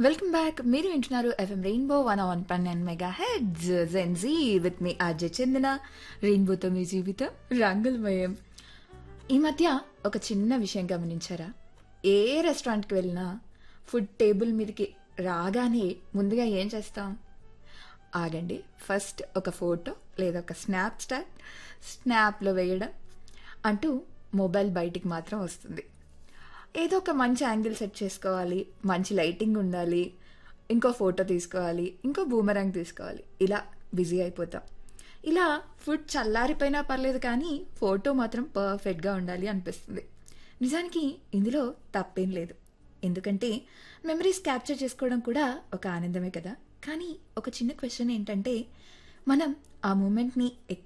welcome back మీరు వింటున్నారు FM rainbow one one పన్నెండు మెగా హెడ్స్ జెన్జీ విత్ మీ ఆర్జే చెందిన రెయిన్బోతో మీ జీవితం రంగులమయం ఈ మధ్య ఒక చిన్న విషయం గమనించారా ఏ రెస్టారెంట్కి వెళ్ళినా ఫుడ్ టేబుల్ మీదకి రాగానే ముందుగా ఏం చేస్తాం ఆగండి ఫస్ట్ ఒక ఫోటో లేదా ఒక స్నాప్ స్టాట్ స్నాప్లో వేయడం అంటూ మొబైల్ బయటికి మాత్రం వస్తుంది ఏదో ఒక మంచి యాంగిల్ సెట్ చేసుకోవాలి మంచి లైటింగ్ ఉండాలి ఇంకో ఫోటో తీసుకోవాలి ఇంకో బూమరాంగ్ తీసుకోవాలి ఇలా బిజీ అయిపోతాం ఇలా ఫుడ్ చల్లారిపోయినా పర్లేదు కానీ ఫోటో మాత్రం పర్ఫెక్ట్గా ఉండాలి అనిపిస్తుంది నిజానికి ఇందులో తప్పేం లేదు ఎందుకంటే మెమరీస్ క్యాప్చర్ చేసుకోవడం కూడా ఒక ఆనందమే కదా కానీ ఒక చిన్న క్వశ్చన్ ఏంటంటే మనం ఆ మూమెంట్ని